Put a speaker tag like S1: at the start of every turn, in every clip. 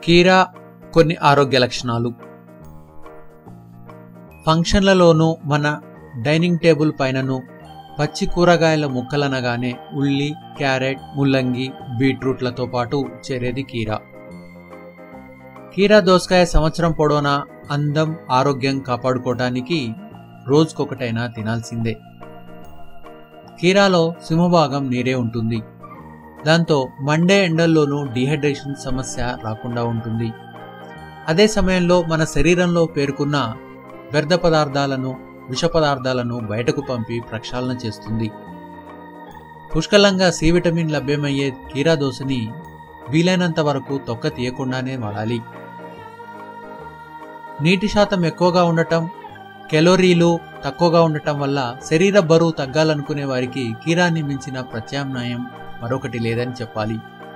S1: కీరా కొన్ని ఆరోగ్య లక్షణాలు ఫంక్షన్లలోనూ మన డైనింగ్ టేబుల్ పైనను పచ్చి కూరగాయల ముక్కలనగానే ఉల్లి క్యారెట్ ముల్లంగి బీట్రూట్లతో పాటు చేరేది కీరా కీరా దోసకాయ సంవత్సరం పొడవునా అందం ఆరోగ్యం కాపాడుకోవటానికి రోజుకొకటైనా తినాల్సిందే కీరాలో సింహభాగం నీరే ఉంటుంది దాంతో మండే ఎండల్లోనూ డీహైడ్రేషన్ సమస్య రాకుండా ఉంటుంది అదే సమయంలో మన శరీరంలో పేరుకున్న వ్యర్థ పదార్థాలను విష పదార్థాలను బయటకు పంపి ప్రక్షాళన చేస్తుంది పుష్కలంగా సి విటమిన్ లభ్యమయ్యే కీరా దోసని వీలైనంత వరకు తొక్క తీయకుండానే వాడాలి నీటి శాతం ఎక్కువగా ఉండటం కెలోరీలు తక్కువగా ఉండటం వల్ల శరీర బరువు తగ్గాలనుకునే వారికి కీరాన్ని మించిన ప్రత్యామ్నాయం మరొకటి లేదని చెప్పాలి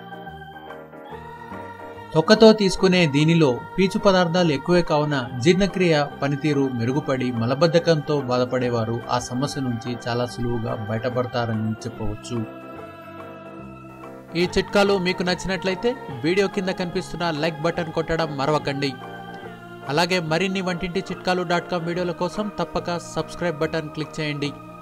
S1: తొక్కతో తీసుకునే దీనిలో పీచు పదార్థాలు ఎక్కువే కావున జీర్ణక్రియ పనితీరు మెరుగుపడి మలబద్ధకంతో బాధపడేవారు ఆ సమస్య నుంచి చాలా సులువుగా బయటపడతారని చెప్పవచ్చు ఈ చిట్కాలు మీకు నచ్చినట్లయితే వీడియో కింద కనిపిస్తున్న లైక్ బటన్ కొట్టడం మరవకండి అలాగే మరిన్ని వంటింటి చిట్కాలు డాట్ కామ్ వీడియోల కోసం తప్పక సబ్స్క్రైబ్ బటన్ క్లిక్ చేయండి